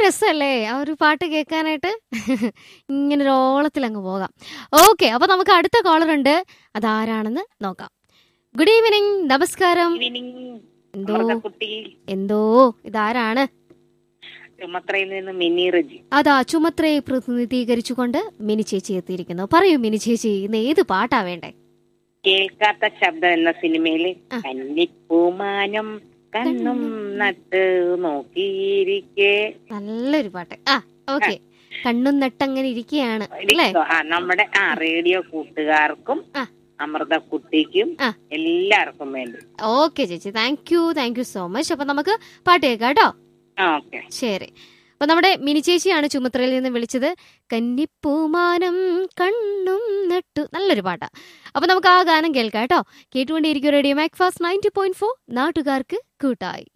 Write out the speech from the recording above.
രസമല്ലേ ആ ഒരു പാട്ട് കേൾക്കാനായിട്ട് ഇങ്ങനെ ഒരു ഓളത്തിൽ അങ്ങ് പോകാം ഓക്കെ അപ്പൊ നമുക്ക് അടുത്ത കോളർ ഉണ്ട് അതാരാണെന്ന് നോക്കാം ഗുഡ് ഈവനിങ് നമസ്കാരം ഈവനിങ് എന്തോ അമൃതക്കുട്ടി എന്തോ ഇതാരാണ് ചുമത്രയിൽ നിന്ന് മിനി റജി അതാ ചുമത്രയെ പ്രതിനിധീകരിച്ചുകൊണ്ട് മിനി ചേച്ചി എത്തിയിരിക്കുന്നു പറയൂ മിനി ചേച്ചി ഇന്ന് ഏത് പാട്ടാ വേണ്ടേ കേൾക്കാത്ത ശബ്ദം എന്ന സിനിമയില് ആ. കന്നിപ്പൂമാനം കണ്ണും നട്ട് നോക്കിയിരിക്കെ നല്ലൊരു പാട്ട് ആ ഓക്കെ കണ്ണും നട്ടങ്ങനെ ഇരിക്കുകയാണ് അല്ലേ ആ നമ്മുടെ ആ റേഡിയോ കൂട്ടുകാർക്കും ആ. അമൃതക്കുട്ടിക്കും ആ. എല്ലാവർക്കും വേണ്ടി ഓക്കെ ചേച്ചി thank you thank you so much അപ്പൊ നമുക്ക് പാട്ട് കേൾക്കാം കേട്ടോ ആ ഓക്കെ ശരി അപ്പൊ നമ്മുടെ മിനി ചേച്ചിയാണ് ചുമത്രയിൽ നിന്ന് വിളിച്ചത് കന്നിപ്പൂമാനം കണ്ണും നട്ടു നല്ലൊരു പാട്ടാ അപ്പൊ നമുക്ക് ആ ഗാനം കേൾക്കാം കേട്ടോ കേട്ടുകൊണ്ടേയിരിക്കും radio Mac Fast ninety point four നാട്ടുകാർക്ക് കൂട്ടായി